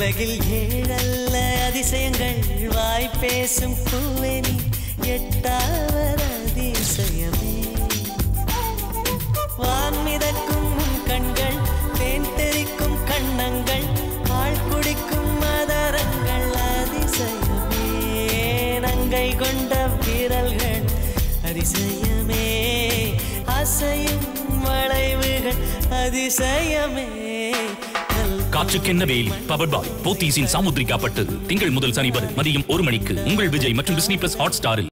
உலகில் ஏழல்ல அதிசயங்கள் வாய் பேசும் பூவெனி எட்டாவது அதிசயமே வான் மிதக்கும் உன் கண்கள் தேன் தெறிக்கும் கண்ணங்கள் பால் குடிக்கும் மதரங்கள் அதிசயமே நங்கை கொண்ட வீரல்கள் அதிசயமே அசையும் வளைவுகள் அதிசயமே கல் காற்றுக்கென்ன வேலி பவர் பாய் போத்தீஸின் சாமுத்ரிகா பட்டு திங்கள் முதல் சனி வரை மதியம் ஒரு மணிக்கு உங்கள் விஜய் மற்றும் டிஸ்னி பிளஸ் ஹாட் ஸ்டாரில்